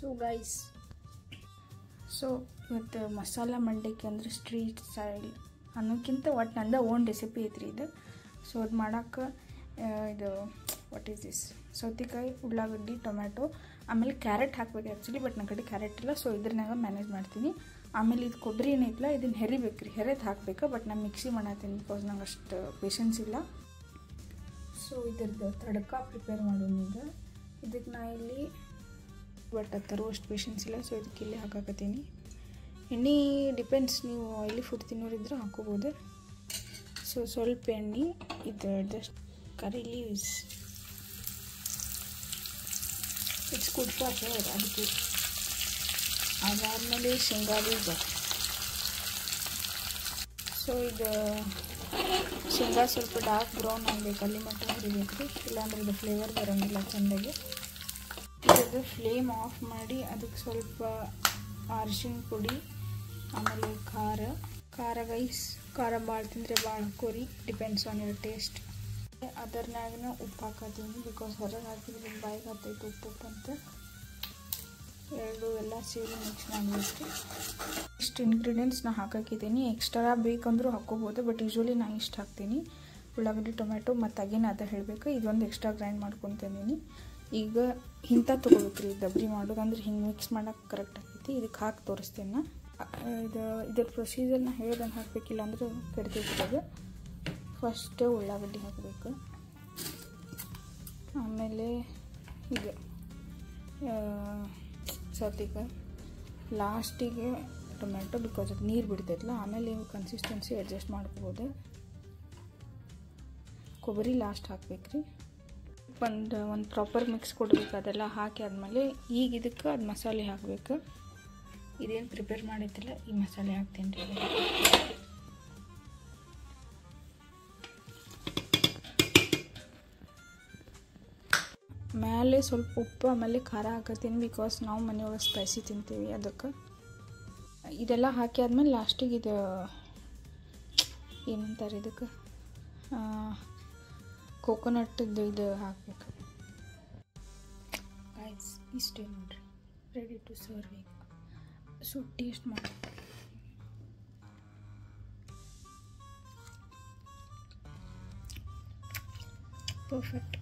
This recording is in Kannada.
ಸೊ ಗೈಸ್ ಸೊ ಇವತ್ತು ಮಸಾಲ ಮಂಡಕ್ಕಿ ಅಂದ್ರೆ ಸ್ಟ್ರೀಟ್ ಸ್ಟೈಲ್ ಅನ್ನೋಕ್ಕಿಂತ ಒಟ್ಟು ನಂದ ಓನ್ ರೆಸಿಪಿ ಐತ್ರಿ ಇದು ಸೊ ಅದು ಮಾಡೋಕೆ ಇದು ವಾಟ್ ಈಸ್ ದಿಸ್ ಸೌತೆಕಾಯಿ ಉಳ್ಳಾಗಡ್ಡಿ ಟೊಮ್ಯಾಟೊ ಆಮೇಲೆ ಕ್ಯಾರೆಟ್ ಹಾಕ್ಬೇಕು ಆ್ಯಕ್ಚುಲಿ ಬಟ್ ನನ್ನ ಕಡೆ ಕ್ಯಾರೆಟ್ ಇಲ್ಲ ಸೊ ಇದ್ರನಾಗ ಮ್ಯಾನೇಜ್ ಮಾಡ್ತೀನಿ ಆಮೇಲೆ ಇದು ಕೊಬ್ಬರಿ ಏನೈತಿಲ್ಲ ಇದನ್ನು ಹೆರಿಬೇಕು ರೀ ಹೆರೆದು ಹಾಕ್ಬೇಕು ಬಟ್ ನಾನು ಮಿಕ್ಸಿ ಮಾಡತ್ತೀನಿ ಬಿಕಾಸ್ ನಂಗೆ ಅಷ್ಟು ಪೇಷನ್ಸ್ ಇಲ್ಲ ಸೊ ಇದ್ರದ್ದು ತಡ್ಕ ಪ್ರಿಪೇರ್ ಮಾಡೋಣ ಈಗ ಇದಕ್ಕೆ ನಾ ಇಲ್ಲಿ ಬಟ್ ಅದು ತರುವಷ್ಟು ಪೇಷನ್ಸ್ ಇಲ್ಲ ಸೊ ಇದಕ್ಕೆ ಇಲ್ಲಿ ಹಾಕಾಕತ್ತೀನಿ ಎಣ್ಣೆ ಡಿಪೆಂಡ್ಸ್ ನೀವು ಆಯಿಲಿ ಫುಡ್ ತಿನ್ನೋರಿದ್ರೆ ಹಾಕೋಬೋದು ಸೊ ಸ್ವಲ್ಪ ಎಣ್ಣೆ ಇದು just curry leaves it's good for hair ಅದಕ್ಕೆ ಅದಾದಮೇಲೆ ಶೇಂಗಾ ಬೀಜ ಸೊ ಇದು ಶೇಂಗಾ ಸ್ವಲ್ಪ ಡಾರ್ಕ್ ಬ್ರೌನ್ ಆಗಬೇಕು ಅಲ್ಲಿ ಮಟ್ಟ ಹುರಿಬೇಕು ರೀ ಇಲ್ಲಾಂದ್ರೆ ಇದು ಫ್ಲೇವರ್ ಬರೋಂಗಿಲ್ಲ ಚೆಂದಾಗಿ ಇದ್ರದ್ದು ಫ್ಲೇಮ್ ಆಫ್ ಮಾಡಿ ಅದಕ್ಕೆ ಸ್ವಲ್ಪ ಅರಿಶಿನ ಪುಡಿ ಆಮೇಲೆ ಖಾರ ಖಾರ ಗೈಸ್ ಖಾರ ಭಾಳ ತಿಂದರೆ ಭಾಳ ಹಾಕೋರಿ ಡಿಪೆಂಡ್ಸ್ ಆನ್ ಯುವರ್ ಟೇಸ್ಟ್ ಅದರ್ನಾಗನ ಉಪ್ಪು ಹಾಕತ್ತೀನಿ ಬಿಕಾಸ್ ಹೊರಗೆ ಹಾಕಿದ್ರೆ ಬಾಯಿಗೆ ಹತ್ತೈತೆ ಉಪ್ಪು ಉಪ್ಪು ಅಂತ ಎರಡು ಎಲ್ಲ ಸೇರಿ ಮಿಕ್ಸ್ ಮಾಡಬೇಕು ಇಷ್ಟು ಇಂಗ್ರೀಡಿಯೆಂಟ್ಸ್ ನಾ ಹಾಕಿದ್ದೀನಿ ಎಕ್ಸ್ಟ್ರಾ ಬೇಕಂದ್ರೂ ಹಾಕೋಬೋದು ಬಟ್ ಯೂಶ್ವಲಿ ನಾನು ಇಷ್ಟು ಹಾಕ್ತೀನಿ ಉಳ್ಳಾಗಡ್ಡಿ ಟೊಮೆಟೊ ಮತ್ತು ಅಗೇನ್ ಅದ ಹೇಳಬೇಕು ಇದೊಂದು ಎಕ್ಸ್ಟ್ರಾ ಗ್ರೈಂಡ್ ಮಾಡ್ಕೊತೀನಿ ಈಗ ಇಂಥ ತೊಗೋಬೇಕ್ರಿ ದಬ್ರಿ ಮಾಡೋದು ಅಂದ್ರೆ ಹಿಂಗೆ ಮಿಕ್ಸ್ ಮಾಡೋಕೆ ಕರೆಕ್ಟ್ ಆಗ್ತೈತಿ ಇದಕ್ಕೆ ಹಾಕಿ ತೋರಿಸ್ತೇನೆ ಇದು ಇದ್ರ ಪ್ರೊಸೀಜರ್ನ ಹೇಳ್ದಂಗೆ ಹಾಕಬೇಕಿಲ್ಲ ಅಂದ್ರೆ ಕೆಡ್ತೈತಿ ಅದು ಫಸ್ಟ್ ಉಳ್ಳಾಗಡ್ಡಿ ಹಾಕಬೇಕು ಆಮೇಲೆ ಇದು ಸೌತೆಕಾಯಿ ಲಾಸ್ಟಿಗೆ ಟೊಮೆಟೊ ಬಿಕಾಸ್ ಅದು ನೀರು ಬಿಡ್ತೈತಲ್ಲ ಆಮೇಲೆ ನೀವು ಕನ್ಸಿಸ್ಟೆನ್ಸಿ ಅಡ್ಜಸ್ಟ್ ಮಾಡ್ಕೋಬೋದು ಕೊಬ್ಬರಿ ಲಾಸ್ಟ್ ಹಾಕ್ಬೇಕ್ರಿ ಒಂದು ಒಂದು ಪ್ರಾಪರ್ ಮಿಕ್ಸ್ ಕೊಡ್ಬೇಕು ಅದೆಲ್ಲ ಹಾಕಿ ಆದಮೇಲೆ ಈಗ ಇದಕ್ಕೆ ಅದು ಮಸಾಲೆ ಹಾಕಬೇಕು ಇದೇನು ಪ್ರಿಪೇರ್ ಮಾಡಿದ್ದಿಲ್ಲ ಈ ಮಸಾಲೆ ಹಾಕ್ತೀನಿ ರೀ ಮೇಲೆ ಸ್ವಲ್ಪ ಉಪ್ಪು ಆಮೇಲೆ ಖಾರ ಹಾಕತ್ತೀನಿ ಬಿಕಾಸ್ ನಾವು ಮನೆಯೊಳಗೆ ಸ್ಪೈಸಿ ತಿಂತೀವಿ ಅದಕ್ಕೆ ಇದೆಲ್ಲ ಹಾಕಿ ಆದ್ಮೇಲೆ ಲಾಸ್ಟಿಗೆ ಇದು ಏನಂತಾರೆ ಇದಕ್ಕೆ ಕೋಕೋನಟ್ಟದ್ದು ಇದು ಹಾಕಬೇಕು ಗಾಯ್ಸ್ ಇಷ್ಟೇ ನೋಡ್ರಿ ರೆಡಿ ಟು ಸರ್ವ್ ಈಗ ಸೊ ಟೇಸ್ಟ್ ಮಾಡಿ ಪರ್ಫೆಕ್ಟ್